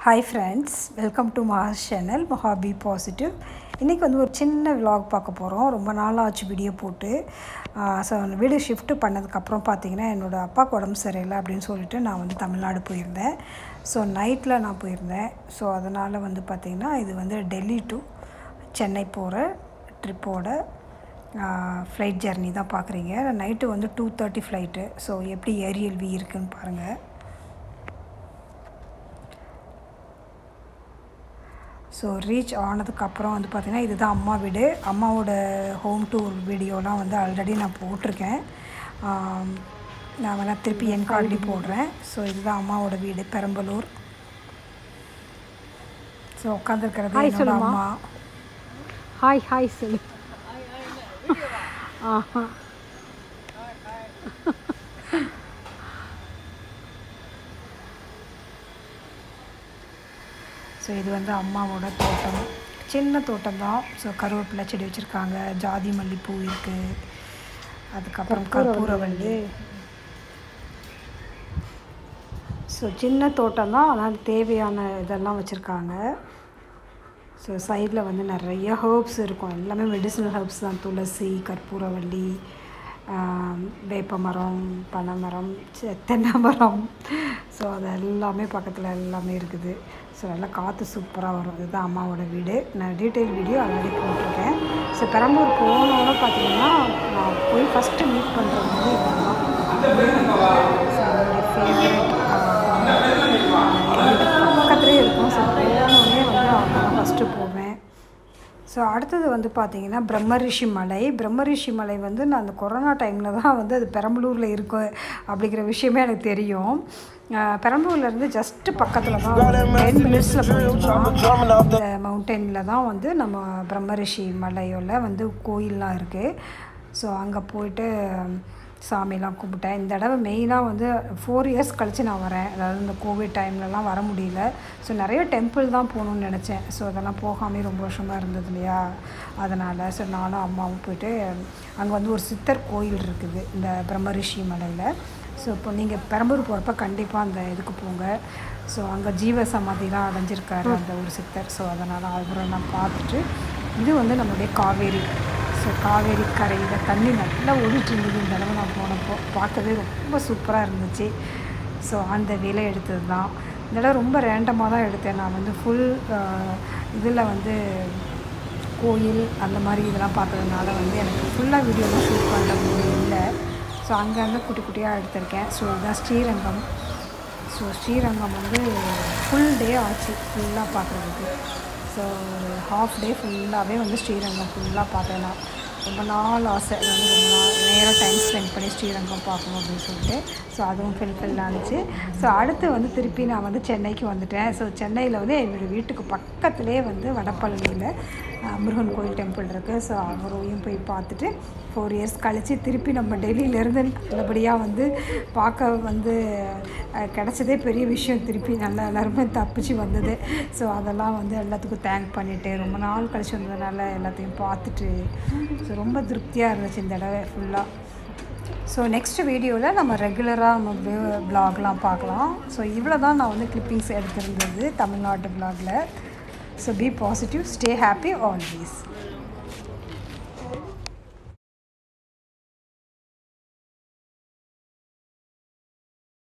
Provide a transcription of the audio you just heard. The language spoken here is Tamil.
Hi friends welcome to Maha's channel Maha be positive இன்றைக்கி வந்து ஒரு சின்ன விலாக் பார்க்க போகிறோம் ரொம்ப நாள் ஆச்சு வீடியோ போட்டு ஸோ அந்த வீடியோ ஷிஃப்ட் பண்ணதுக்கப்புறம் பார்த்தீங்கன்னா என்னோடய அப்பாவுக்கு உடம்பு சரியில்லை அப்படின்னு சொல்லிட்டு நான் வந்து தமிழ்நாடு போயிருந்தேன் ஸோ நைட்டில் நான் போயிருந்தேன் ஸோ அதனால் வந்து பார்த்திங்கன்னா இது வந்து டெல்லி டு சென்னை போகிற ட்ரிப்போட ஃப்ளைட் ஜெர்னி தான் பார்க்குறீங்க நைட்டு வந்து டூ தேர்ட்டி ஃப்ளைட்டு ஸோ எப்படி ஏரியல்வி இருக்குன்னு பாருங்கள் ஸோ ரீச் ஆனதுக்கப்புறம் வந்து பார்த்திங்கன்னா இதுதான் அம்மா வீடு அம்மாவோட ஹோம் டூர் வீடியோலாம் வந்து ஆல்ரெடி நான் போட்டிருக்கேன் நான் வேணால் திருப்பி என் கார்டி போடுறேன் ஸோ இதுதான் அம்மாவோட வீடு பெரம்பலூர் ஸோ உட்காந்துருக்கிறது Hi என்னோட சொல்லுமா. அம்மா ஹாய் ஹாய் சொல்லு ஆஹா ஸோ இது வந்து அம்மாவோட தோட்டம் சின்ன தோட்டம் தான் ஸோ கருவேப்பிலை செடி வச்சுருக்காங்க ஜாதி மல்லிப்பூ இருக்குது அதுக்கப்புறம் கற்பூரவள்ளி ஸோ சின்ன தோட்டம் தான் ஆனால் தேவையான இதெல்லாம் வச்சுருக்காங்க ஸோ சைடில் வந்து நிறைய ஹர்ப்ஸ் இருக்கும் எல்லாமே மெடிசினல் ஹர்ப்ஸ் தான் துளசி கற்பூரவள்ளி ஆம், வேப்ப மரம் பனைமரம் செ- தென்னை மரம் ஸோ அது எல்லாமே பக்கத்தில் எல்லாமே இருக்குது ஸோ நல்லா காற்று சூப்பராக வரும் இதுதான் அம்மாவோட வீடு நான் டீட்டெயில் வீடியோ ஆல்ரெடி போட்டிருக்கேன் ஸோ பெரம்பலூர் போனோன்னு பார்த்தீங்கன்னா நான் போய் ஃபஸ்ட்டு மீட் பண்ணுறது வந்து இதுதான் ஸோ என்னுடைய ஃபேவரட் பக்கத்துலேயே இருக்கும் ஸோ போனோடனே வந்து அவங்க தான் ஃபஸ்ட்டு போவேன் ஸோ அடுத்தது வந்து பார்த்தீங்கன்னா பிரம்மரிஷி மலை பிரம்மரிஷி மலை வந்து நான் அந்த கொரோனா டைமில் தான் வந்து அது பெரம்பலூரில் இருக்கு அப்படிங்கிற விஷயமே எனக்கு தெரியும் அஹ் பெரம்பலூர்லேருந்து ஜஸ்ட்டு பக்கத்தில் தான் டென் மினிட்ஸில் போயிடலாம் இந்த மவுண்டனில் தான் வந்து நம்ம பிரம்மரிஷி மலையோட வந்து கோயிலெலாம் இருக்குது ஸோ அங்கே போயிட்டு சாமிலாம் கும்பிட்டேன் இந்த தடவை மெயினாக வந்து ஃபோர் இயர்ஸ் கழித்து நான் வரேன் அதாவது இந்த கோவிட் டைம்லலாம் வர முடியல ஸோ நிறைய டெம்பிள் தான் போகணுன்னு நினச்சேன் ஸோ அதெல்லாம் போகாமே ரொம்ப வருஷமாக இருந்தது இல்லையா அதனால் ஸோ நானும் அம்மாவும் போயிட்டு அங்கே வந்து ஒரு சித்தர் கோயில் இருக்குது இந்த பிரம்மரிஷி மலையில் ஸோ இப்போ நீங்கள் பெரம்பூர் போகிறப்ப கண்டிப்பாக அந்த இதுக்கு போங்க ஸோ அங்கே ஜீவ சமாதிலாம் அடைஞ்சிருக்காரு அந்த ஒரு சித்தர் ஸோ அதனால் அவரெல்லாம் பார்த்துட்டு இது வந்து நம்மளுடைய காவேரி ஸோ காவேரி கரையில் தண்ணி நல்லா ஓடிட்டு இருந்தது இந்த தடவை நான் போனப்போ பார்க்கவே ரொம்ப சூப்பராக இருந்துச்சு ஸோ அந்த வேலை எடுத்தது தான் இந்த தடவை ரொம்ப ரேண்டமாக தான் எடுத்தேன் நான் வந்து ஃபுல் இதில் வந்து கோயில் அந்த மாதிரி இதெல்லாம் பார்த்ததுனால வந்து எனக்கு ஃபுல்லாக வீடியோலாம் ஷூட் பண்ண முடியும் இல்லை ஸோ அங்கங்கே குட்டி குட்டியாக எடுத்திருக்கேன் ஸோ இதுதான் ஸ்ரீரங்கம் ஸோ ஸ்ரீரங்கம் வந்து ஃபுல் டே ஆச்சு ஃபுல்லாக பார்க்குறதுக்கு ஸோ ஒரு ஹாஃப் டே ஃபுல்லாகவே வந்து ஸ்ரீரங்கம் ஃபுல்லாக பார்த்தேன் நான் ரொம்ப நாள் ஆசை அது வந்து ரொம்ப நாள் நேரம் டைம் ஸ்பெண்ட் பண்ணி ஸ்ரீரங்கம் பார்க்கணும் அப்படின்னு சொல்லிட்டு ஸோ அதுவும் ஃபில்ஃபில் ஆனிச்சு ஸோ அடுத்து வந்து திருப்பி நான் வந்து சென்னைக்கு வந்துட்டேன் ஸோ சென்னையில் வந்து என்னோடய வீட்டுக்கு பக்கத்துலேயே வந்து வடபழனியில் அஹ், முருகன் கோயில் டெம்பிள் இருக்குது ஸோ அவரையும் போய் பார்த்துட்டு ஃபோர் இயர்ஸ் கழித்து திருப்பி நம்ம டெல்லியிலேருந்து நல்லபடியாக வந்து பார்க்க வந்து அஹ், கிடைச்சதே பெரிய விஷயம் திருப்பி நல்லா எல்லாருமே தப்பிச்சு வந்தது ஸோ அதெல்லாம் வந்து எல்லாத்துக்கும் தேங்க் பண்ணிவிட்டு ரொம்ப நாள் கழிச்சு வந்ததுனால எல்லாத்தையும் பார்த்துட்டு ஸோ ரொம்ப திருப்தியாக இருந்துச்சு இந்த தடவை ஃபுல்லாக ஸோ நெக்ஸ்ட் வீடியோவில் நம்ம ரெகுலராக நம்ம ப்ளாக்லாம் பார்க்கலாம் ஸோ இவ்வளோ தான் நான் வந்து கிளிப்பிங்ஸ் எடுத்திருந்தது தமிழ்நாட்டு ப்ளாகில் so be positive stay happy always